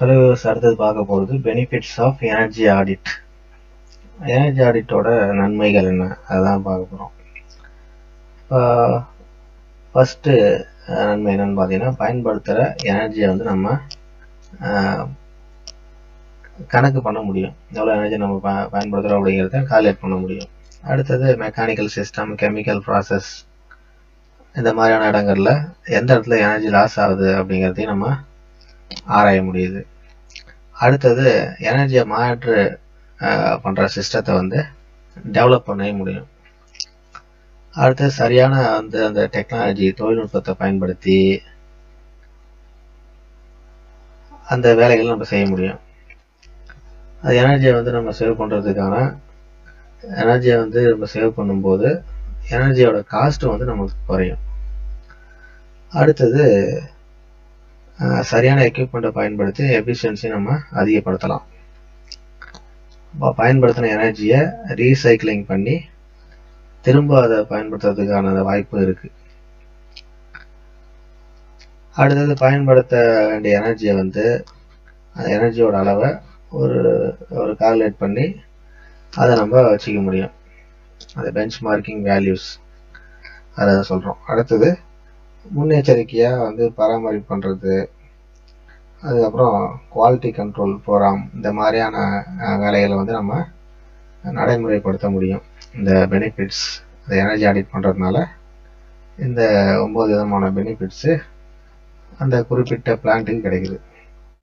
hello அடுத்தது பார்க்க போகிறது benefits of energy audit energy ஆடிட்டோட நன்மைகள் என்ன அதுதான் பார்க்க போகிறோம் இப்போ ஃபஸ்ட்டு நன்மை என்னன்னு பார்த்தீங்கன்னா பயன்படுத்துகிற எனர்ஜியை வந்து நம்ம ஆஹ், கணக்கு பண்ண முடியும் எவ்வளோ எனர்ஜி நம்ம ப பயன்படுத்துகிறோம் அப்படிங்கிறத கால்குலேட் பண்ண முடியும் அடுத்தது மெக்கானிக்கல் சிஸ்டம் கெமிக்கல் ப்ராசஸ் இந்த மாதிரியான இடங்கள்ல எந்த இடத்துல எனர்ஜி லாஸ் ஆகுது அப்படிங்கிறதையும் நம்ம ஆராய முடியுது அடுத்தது எனர்ஜியை மாற்று அஹ், பண்ற சிஸ்டத்தை வந்து டெவலப் பண்ணவே முடியும் அடுத்தது சரியான வந்து அந்த டெக்னாலஜி தொழில்நுட்பத்தை பயன்படுத்தி அந்த வேலைகளை நம்ம செய்ய முடியும் அது எனர்ஜியை வந்து நம்ம சேவ் பண்ணுறதுக்கான எனர்ஜியை வந்து நம்ம சேவ் பண்ணும்போது எனர்ஜியோட காஸ்ட் வந்து நமக்கு குறையும் அடுத்தது அஹ், சரியான எக்யூப்மெண்ட்டை பயன்படுத்தி எஃபிஷியன்சி நம்ம அதிகப்படுத்தலாம் இப்போ பயன்படுத்தின எனர்ஜியை ரீசைக்ளிங் பண்ணி திரும்ப அதை பயன்படுத்துறதுக்கான வாய்ப்பு இருக்கு அடுத்தது பயன்படுத்த வேண்டிய எனர்ஜியை வந்து அந்த எனர்ஜியோட அளவை ஒரு ஒரு கால்குலேட் பண்ணி அதை நம்ம வச்சுக்க முடியும் அது பெஞ்ச் மார்க்கிங் வேல்யூஸ் அதை சொல்கிறோம் அடுத்தது முன்னெச்சரிக்கையாக வந்து பராமரிப்பு பண்ணுறது அதுக்கப்புறம் குவாலிட்டி கண்ட்ரோல் ப்ரோக்ராம் இந்த மாதிரியான அஹ், வேலைகளை வந்து நம்ம நடைமுறைப்படுத்த முடியும் இந்த பெனிஃபிட்ஸ் இந்த எனர்ஜி ஆடிட் பண்ணுறதுனால இந்த ஒம்பது விதமான பெனிஃபிட்ஸு அந்த குறிப்பிட்ட பிளான்ட்டுக்கு கிடைக்குது